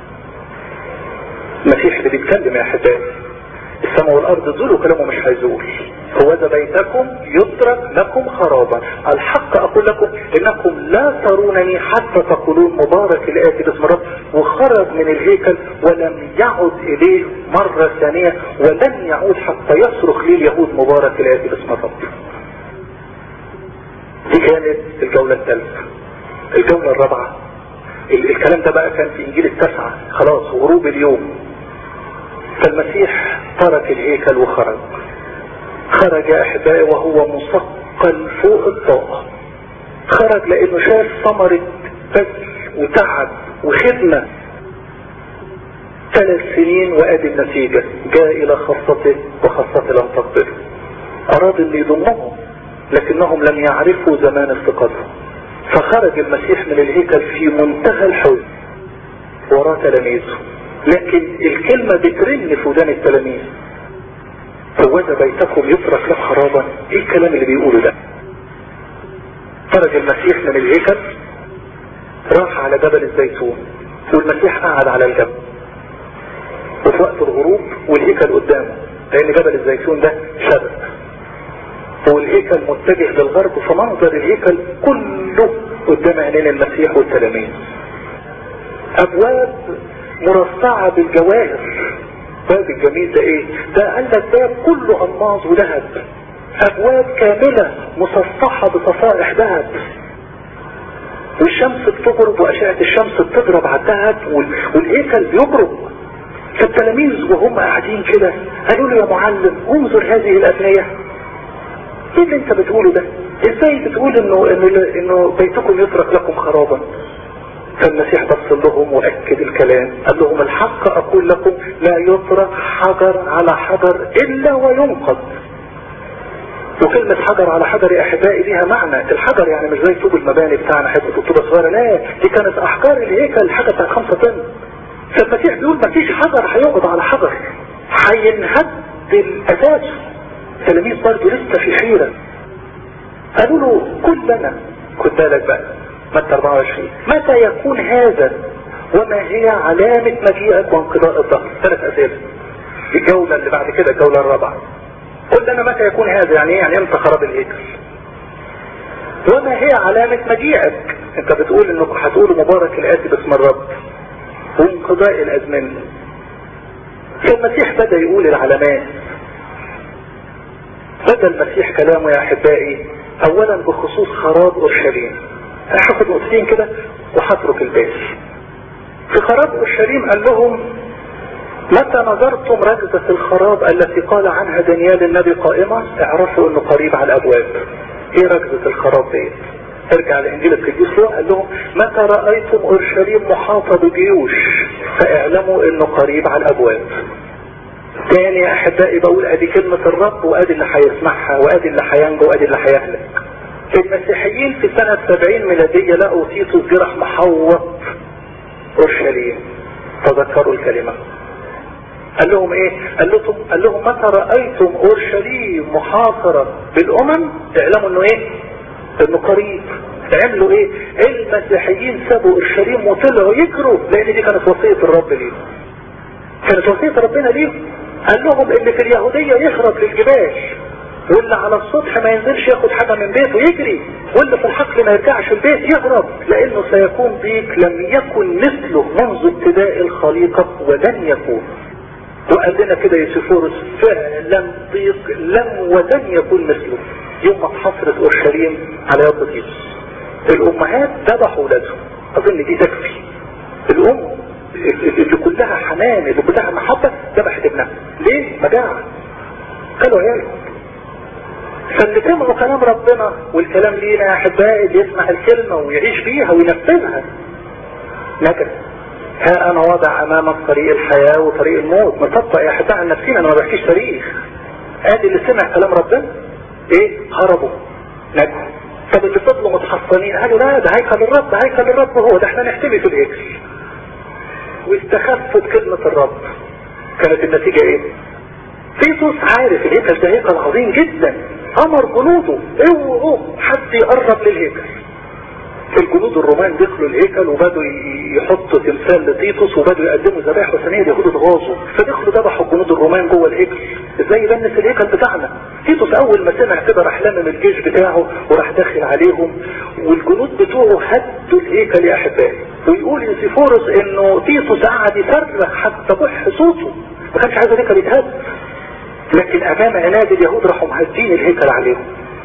المسيح اللي بيتكلم يا احبائي السماء والارض زول وكلامه مش هيزول هو بيتكم يترك لكم خرابا الحق اقول لكم انكم لا ترونني حتى تقولون مبارك الاتي باسم الرب وخرج من الهيكل ولم يعد اليه مرة ثانية ولن يعود حتى يصرخ لي اليهود مبارك الاتي باسم الرب دي كانت الجولة الثالثة الجولة الرابعة الكلام ده بقى كان في انجيل التسعة خلاص غروب اليوم فالمسيح ترك الهيكل وخرج خرج يا احبائي وهو مثقل فوق الطاقة خرج لانه شاف ثمرة بذل وتعب وخدمة ثلاث سنين وادي النتيجة جاء الى خاصته وخاصته لم تقبله اراد ان يضمهم لكنهم لم يعرفوا زمان افتقادهم فخرج المسيح من الهيكل في منتهى الحزن وراء تلاميذه لكن الكلمة بترن في ودان التلاميذ فوذا بيتكم يترك له خرابا ايه الكلام اللي بيقوله ده خرج المسيح من الهيكل راح على جبل الزيتون والمسيح قعد على الجبل وفي وقت الغروب والهيكل قدامه لان جبل الزيتون ده شرق والهيكل متجه للغرب فمنظر الهيكل كله قدام عينين المسيح والتلاميذ ابواب مرصعة بالجواهر باب الجميل ده ايه ده قال لك باب كله الماظ وذهب ابواب كاملة مصفحة بصفائح ذهب والشمس بتغرب واشعة الشمس بتضرب على الذهب والهيكل بيبرق فالتلاميذ وهم قاعدين كده قالوا له يا معلم انظر هذه الابنية ايه اللي انت بتقوله ده ازاي بتقول انه انه, إنه بيتكم يترك لكم خرابا فالمسيح بص لهم واكد الكلام قال لهم الحق اقول لكم لا يترك حجر على حجر الا وينقض وكلمة حجر على حجر يا احبائي ليها معنى الحجر يعني مش زي طوب المباني بتاعنا حتة الطوبة صغيرة لا دي كانت احجار الهيكل حاجة بتاعت خمسة طن فالمسيح بيقول مفيش حجر هيقعد على حجر هينهد الاساس التلاميذ برضه لسه في حيرة قالوا له كلنا خد بالك بقى متى 24 متى يكون هذا وما هي علامة مجيئك وانقضاء الظهر ثلاث اسئلة الجولة اللي بعد كده الجولة الرابعة قل لنا متى يكون هذا يعني ايه يعني امتى خراب الهيكل وما هي علامة مجيئك انت بتقول انك هتقول مبارك الاتي باسم الرب وانقضاء الازمان فالمسيح بدأ يقول العلامات بدأ المسيح كلامه يا احبائي اولا بخصوص خراب اورشليم هاخد نقطتين كده وهترك الباقي في خراب اورشليم قال لهم متى نظرتم ركزة الخراب التي قال عنها دانيال النبي قائمة اعرفوا انه قريب على الابواب ايه ركزة الخراب دي ارجع لانجيل القديس قال لهم متى رأيتم اورشليم محاطة بجيوش فاعلموا انه قريب على الابواب تاني يا احبائي بقول ادي كلمة الرب وادي اللي هيسمعها وادي اللي هينجو وادي اللي هيهلك المسيحيين في سنة 70 ميلادية لقوا تيتوس جرح محوط اورشليم تذكروا الكلمة قال لهم ايه قال لهم قال لهم متى رأيتم اورشليم محاصرة بالامم اعلموا انه ايه انه قريب عملوا ايه المسيحيين سابوا اورشليم وطلعوا يجروا لان دي كانت وصية الرب ليهم كانت وصية ربنا ليهم قال لهم اللي في اليهودية يهرب للجبال واللي على السطح ما ينزلش ياخد حاجة من بيته يجري واللي في الحقل ما يرجعش البيت يهرب لانه سيكون بيك لم يكن مثله منذ ابتداء الخليقة ولن يكون وقال لنا كده يوسفورس فعلا ضيق لم ولن يكون مثله يوم ما اتحصرت اورشليم على يد تيتوس الامهات ذبحوا اولادهم اظن دي تكفي الام اللي كلها حنان اللي كلها محبة ذبحت ابنها ليه مجاعة قالوا عيالهم فاللي سمعوا كلام ربنا والكلام لينا يا احبائي اللي يسمع الكلمة ويعيش فيها وينفذها نجد ها انا واضع امامك طريق الحياة وطريق الموت مطبق يا احبائي عن نفسنا انا ما بحكيش تاريخ ادي اللي سمع كلام ربنا ايه هربوا نجوا طب اللي فضلوا متحصنين قالوا لا ده هيكل الرب ده هيكل الرب هو ده احنا نحتمي في الهيكل واستخفوا بكلمة الرب كانت النتيجة ايه تيتوس عارف الهيكل ده هيكل عظيم جدا امر جنوده اوعوا حد يقرب للهيكل الجنود الرومان دخلوا الهيكل وبدوا يحطوا تمثال لتيتوس وبدوا يقدموا ذبائح وثنيه اليهود اتغاظوا فدخلوا ذبحوا الجنود الرومان جوه الهيكل ازاي يبنس الهيكل بتاعنا تيتوس اول ما سمع كده راح لمم الجيش بتاعه وراح داخل عليهم والجنود بتوعه هدوا الهيكل يا احبائي ويقول يوسيفورس انه تيتوس قعد يصرخ حتى بح صوته ما كانش عايز الهيكل يتهد لكن امام عناد اليهود راحوا مهدين الهيكل عليهم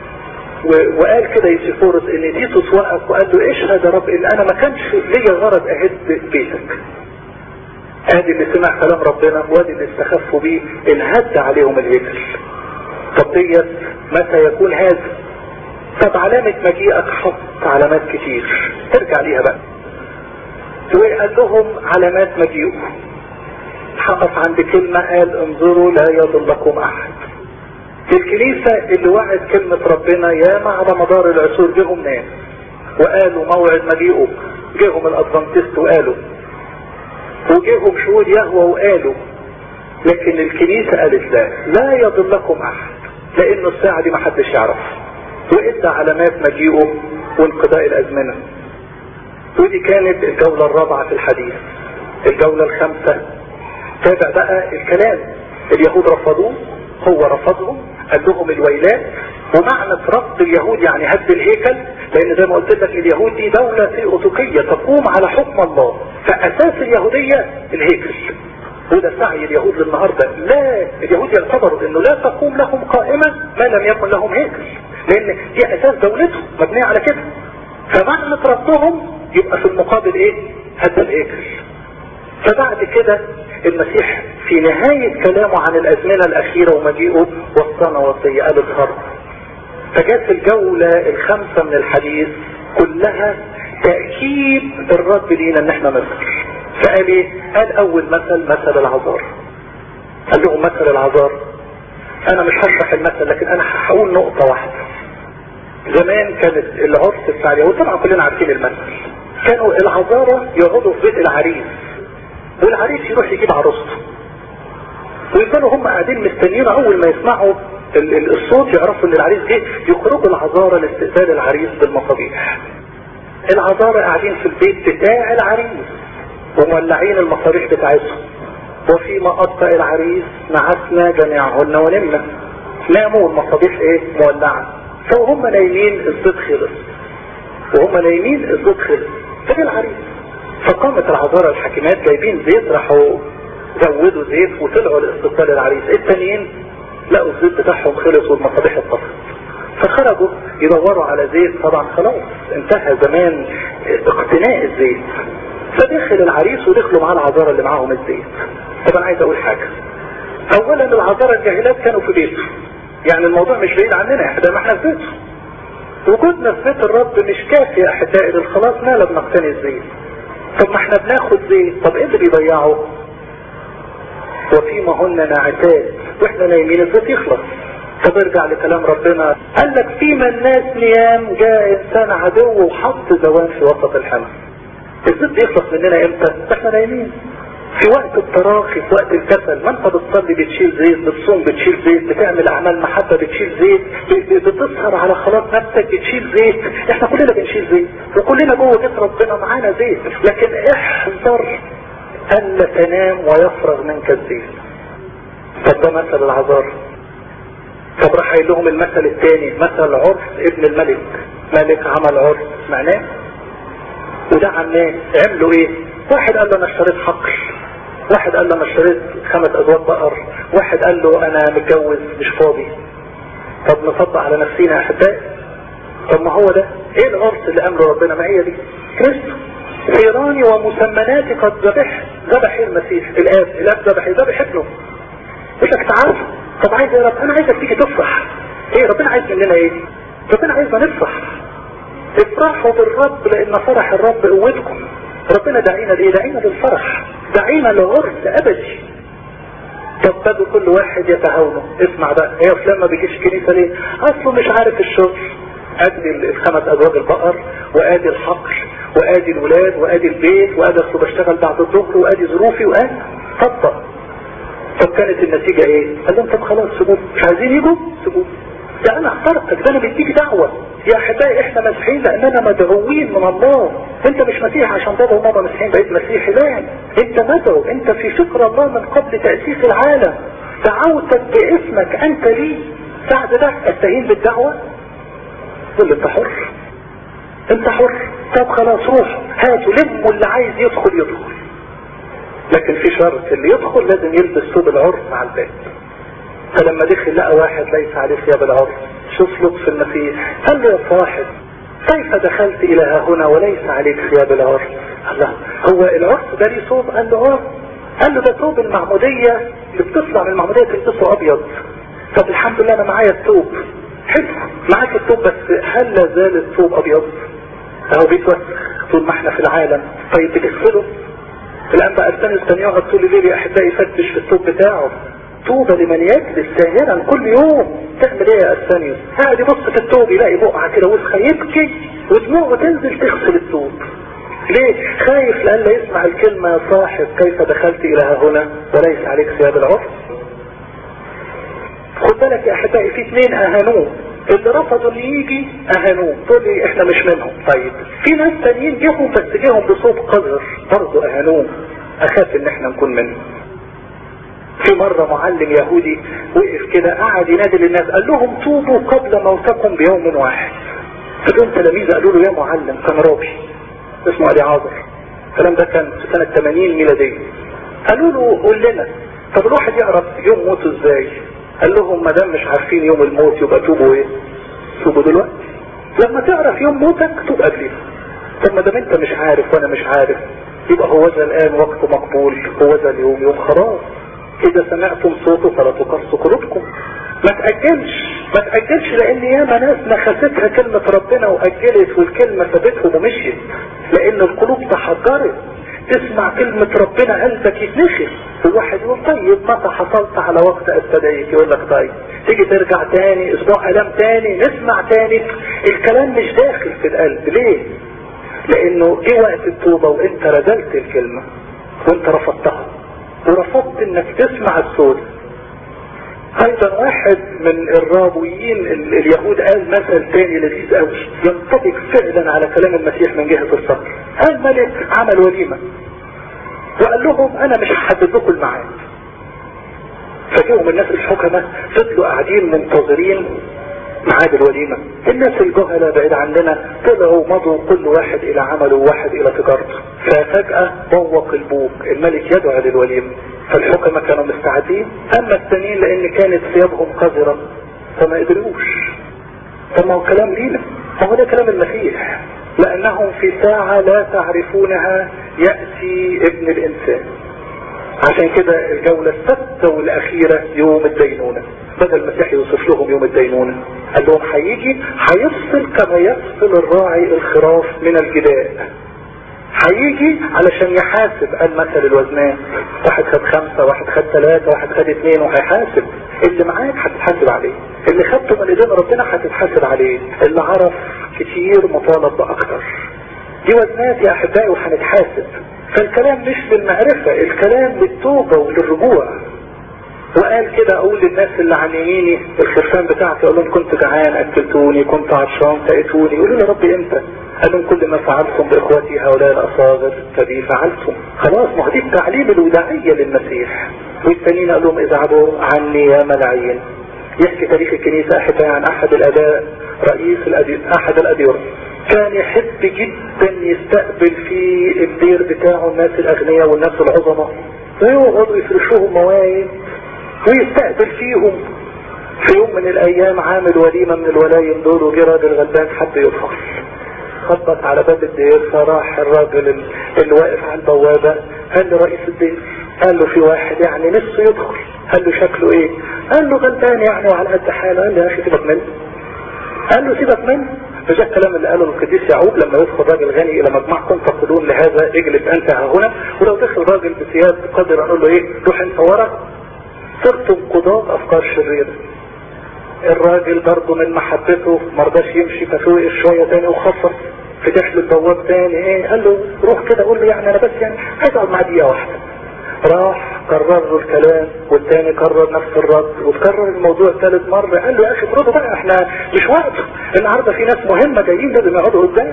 وقال كده يوسيفورس ان تيتوس وقف وقال له اشهد يا رب ان انا ما كانش ليا غرض اهد بيتك ادي اللي سمع كلام ربنا وادي اللي استخفوا بيه انهد عليهم الهيكل طب ديت متى يكون هذا طب علامة مجيئك حط علامات كتير ارجع ليها بقى وقال لهم علامات مجيئه حقف عند كلمة قال انظروا لا يضلكم احد الكنيسة اللي وعد كلمة ربنا يا على مدار العصور جيهم ناس وقالوا موعد مجيئه جيهم الادفانتست وقالوا وجيهم شهود يهوى وقالوا لكن الكنيسة قالت لا لا يضلكم احد لانه الساعة دي محدش يعرف وادى علامات مجيئه وانقضاء الازمنة ودي كانت الجولة الرابعة في الحديث الجولة الخامسة تابع بقى الكلام اليهود رفضوه هو رفضهم قال لهم الويلات ومعنى رفض اليهود يعني هد الهيكل لان زي ما قلت لك اليهود دي دولة ثيوتوكية تقوم على حكم الله فاساس اليهودية الهيكل وده سعي اليهود للنهاردة لا اليهود يعتبروا انه لا تقوم لهم قائمة ما لم يكن لهم هيكل لان دي اساس دولتهم مبنية على كده فمعنى رفضهم يبقى في المقابل ايه هد الهيكل فبعد كده المسيح في نهاية كلامه عن الازمنة الاخيرة ومجيئه وصانا وصية قال الخرب فجات الجولة الخامسة من الحديث كلها تأكيد الرب لينا ان احنا نصبر فقال ايه قال اول مثل مثل العذار قال لهم مثل العذار انا مش هشرح المثل لكن انا هقول نقطة واحدة زمان كانت العرس بتاع اليهود طبعا كلنا عارفين المثل كانوا العذارة يقعدوا في بيت العريس والعريس يروح يجيب عروسته ويفضلوا هم قاعدين مستنيين اول ما يسمعوا الصوت يعرفوا ان العريس جه يخرجوا العذارة لاستقبال العريس بالمصابيح العذارة قاعدين في البيت بتاع العريس ومولعين المصابيح بتاعتهم وفيما أطفأ العريس نعسنا جميعهن ونمنا ناموا المصابيح ايه مولعة فهم نايمين الزيت خلص وهم نايمين الزيت خلص فجي العريس فقامت العذارى الحاكمات جايبين زيت راحوا زودوا زيت وطلعوا لاستقبال العريس التانيين لقوا الزيت بتاعهم خلص والمصابيح اتطفت فخرجوا يدوروا على زيت طبعا خلاص انتهى زمان اقتناء الزيت فدخل العريس ودخلوا معاه العذارى اللي معاهم الزيت طب انا عايز اقول حاجة اولا العذارى الجاهلات كانوا في بيته يعني الموضوع مش بعيد عننا احنا ما احنا في بيته وجودنا في بيت الرب مش كافي يا احبائي للخلاص ما لم نقتني الزيت طب ما احنا بناخد زيت طب ايه اللي بيضيعه وفيما هن ناعتات واحنا نايمين الزيت يخلص طب ارجع لكلام ربنا قال لك فيما الناس نيام جاء انسان عدو وحط زوان في وسط الحمل الزيت يخلص مننا امتى احنا نايمين في وقت التراخي في وقت الكسل ما انت بتصلي بتشيل زيت بتصوم بتشيل زيت بتعمل اعمال محبة بتشيل زيت بتسهر على خلاص نفسك بتشيل زيت احنا كلنا بنشيل زيت وكلنا جوه بيت ربنا معانا زيت لكن احذر الا تنام ويفرغ منك الزيت طب ده مثل العذار طب راح قايل لهم المثل الثاني مثل عرس ابن الملك ملك عمل عرس معناه ودعا الناس عملوا ايه واحد قال له انا اشتريت حقل واحد قال له انا اشتريت خمس ازواج بقر واحد قال له انا متجوز مش فاضي طب نطبق على نفسينا يا احبائي طب ما هو ده ايه العرس اللي امره ربنا ما هي دي كريستو ثيراني ومسمناتي قد ذبح ذبح المسيح الاب الاب ذبح ذبح ابنه يقول لك تعال طب عايز يا رب انا عايزك تيجي تفرح ايه ربنا عايز مننا ايه ربنا عايزنا نفرح افرحوا بالرب لان فرح الرب قوتكم ربنا دعينا لايه دعينا للفرح دعينا لغرس ابدي طب بدوا كل واحد يتهاونه اسمع بقى هي فلان ما بيجيش كنيسة ليه اصله مش عارف الشغل ادي الخمس ازواج البقر وادي الحقل وادي الولاد وادي البيت وادي اصله بشتغل بعد الظهر وادي ظروفي وادي طبق طب كانت النتيجة ايه قال لهم طب خلاص سيبوه مش عايزين يجوا سيبوه ده انا اخترتك ده انا بديك دعوة يا احبائي احنا مسيحيين لاننا مدعوين من الله انت مش مسيحي عشان بابا وماما مسيحيين بقيت مسيحي لا انت مدعو انت في فكر الله من قبل تأسيس العالم دعوتك باسمك انت لي بعد ده استهين بالدعوة قل انت حر انت حر طب خلاص روح هاتوا لموا اللي عايز يدخل يدخل لكن في شرط اللي يدخل لازم يلبس ثوب العرس مع الباب فلما دخل لقى واحد ليس عليه ثياب العرس شوف لطف المسيح قال له يا صاحب كيف دخلت الى ها هنا وليس عليك ثياب العرس الله هو العرس ده ليه ثوب قال له اه قال له ده ثوب المعمودية اللي بتطلع من المعمودية تلبسه ابيض طب الحمد لله انا معايا الثوب حلو معاك الثوب بس هل لا زال الثوب ابيض اهو بيتوسخ طول ما احنا في العالم طيب بتغسله الان بقى ارسانيوس كان يقعد طول الليل يا احبائي يفتش في الثوب بتاعه طوبى لمن يجلس ساهرا كل يوم تعمل ايه يا ارسانيوس قاعد يبص في الثوب يلاقي بقعه كده وسخه يبكي ودموعه تنزل تغسل الثوب ليه خايف لألا يسمع الكلمة يا صاحب كيف دخلت الى ها هنا وليس عليك ثياب العرس خد بالك يا احبائي في اثنين اهانوه اللي رفضوا اللي يجي اهانوه تقول لي احنا مش منهم طيب في ناس تانيين جيهم بس جيهم بصوت قذر برضه اهانوه اخاف ان احنا نكون منهم في مرة معلم يهودي وقف كده قعد ينادي للناس قال لهم توبوا قبل موتكم بيوم واحد فدول تلاميذ قالوا له يا معلم كان رابي اسمه علي عاذر الكلام ده كان في سنة 80 ميلادية قالوا له قول لنا طب الواحد يعرف يوم موته ازاي قال لهم ما دام مش عارفين يوم الموت يبقى توبوا ايه توبوا دلوقتي لما تعرف يوم موتك توب قبليه طب ما دام انت مش عارف وانا مش عارف يبقى هو ذا الان وقت مقبول هو ذا اليوم يوم خلاص اذا سمعتم صوته فلا تقصوا قلوبكم ما تأجلش ما تأجلش لان ياما ناس نخستها كلمة ربنا واجلت والكلمة سابتهم ومشيت لان القلوب تحجرت تسمع كلمة ربنا قلبك يتنخس الواحد يقول طيب متى حصلت على وقت استدعيك يقول لك طيب تيجي ترجع تاني اسبوع الام تاني نسمع تاني الكلام مش داخل في القلب ليه لانه جه وقت التوبة وانت رزلت الكلمة وانت رفضتها ورفضت انك تسمع الصوت ايضا واحد من الرابويين اليهود قال مثل تاني لذيذ قوي ينطبق فعلا على كلام المسيح من جهة الصبر قال ملك عمل وليمة وقال لهم انا مش هحدد لكم الميعاد فجيهم الناس الحكمة فضلوا قاعدين منتظرين ميعاد الوليمة الناس الجهلة بعيد عننا طلعوا مضوا كل واحد الى عمله وواحد الى تجارته ففجأة بوق البوق الملك يدعو للوليمة فالحكمة كانوا مستعدين اما التانيين لان كانت ثيابهم قذرة فما قدروش طب ما هو كلام لينا ما هو ده كلام المسيح لانهم في ساعة لا تعرفونها يأتي ابن الانسان عشان كده الجولة السادسة والأخيرة يوم الدينونة بدأ المسيح يوصف لهم يوم الدينونة قال لهم هيجي هيفصل كما يفصل الراعي الخراف من الجداء هيجي علشان يحاسب قال مثل الوزنات واحد خد خمسة واحد خد ثلاثة واحد خد اثنين وهيحاسب اللي معاك هتتحاسب عليه اللي خدته من ايدين ربنا هتتحاسب عليه اللي عرف كتير مطالب باكتر دي وزنات يا احبائي وهنتحاسب فالكلام مش للمعرفة الكلام للتوبة وللرجوع وقال كده اقول للناس اللي عن يميني الخرفان بتاعتي اقول لهم كنت جعان اكلتوني كنت عطشان سقيتوني يقولوا لي ربي امتى قال لهم كل ما فعلتم باخوتي هؤلاء الاصاغر فبي فعلتم خلاص ما هو دي التعليم الوداعية للمسيح والتانيين قال لهم اذعبوا عني يا ملاعين يحكي تاريخ الكنيسة احبائي عن احد الاباء رئيس الأدي... احد الاديرة كان يحب جدا يستقبل في الدير بتاعه الناس الاغنياء والناس العظماء ويقعدوا يفرشوهم مواعيد ويستقبل فيهم في يوم من الايام عامل وليمة من الولايم دول وجه راجل غلبان حب يدخل خبط على باب الدير فراح الراجل اللي واقف على البوابة قال له رئيس الدير قال له في واحد يعني نفسه يدخل قال له شكله ايه قال له غلبان يعني وعلى قد حاله قال له يا اخي سيبك منه قال له سيبك منه فجاء الكلام اللي قاله القديس يعقوب لما يدخل راجل غني الى مجمعكم تقولون لهذا اجلس انت ها هنا ولو دخل راجل بثياب قادر اقول له ايه روح انت ورا صرتم قضاة افكار شريرة الراجل برضه من محبته مرضاش يمشي ففوق شوية تاني وخفض فتح له البواب تاني ايه قال له روح كده قول له يعني انا بس يعني عايز اقعد معاه دقيقة واحدة راح كرر له الكلام والتاني كرر نفس الرد وتكرر الموضوع ثالث مرة قال له يا اخي برضه بقى احنا مش وقت النهارده في ناس مهمة جايين لازم يقعدوا قدام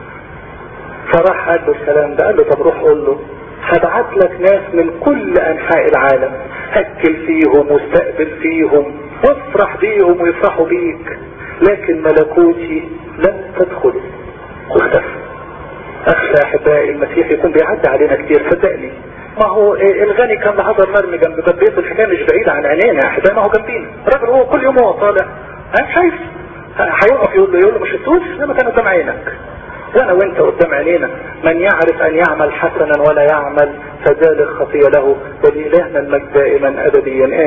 فراح قال له الكلام ده قال له طب روح قول له هبعت لك ناس من كل انحاء العالم اكل فيهم واستقبل فيهم وافرح بيهم ويفرحوا بيك لكن ملكوتي لن تدخله واختفى اخشى احبائي المسيح يكون بيعدي علينا كتير صدقني ما هو الغني كان لحظر مرمي جنب باب بيته الحكايه مش بعيده عن عينينا يا احبائي ما هو جنبينا الراجل هو كل يوم هو طالع انا شايف هيقف يقول له يقول له مش شفتوش لما كان قدام عينك وانا وانت قدام عينينا من يعرف ان يعمل حسنا ولا يعمل فذلك خطية له ولإلهنا المجد دائما ابديا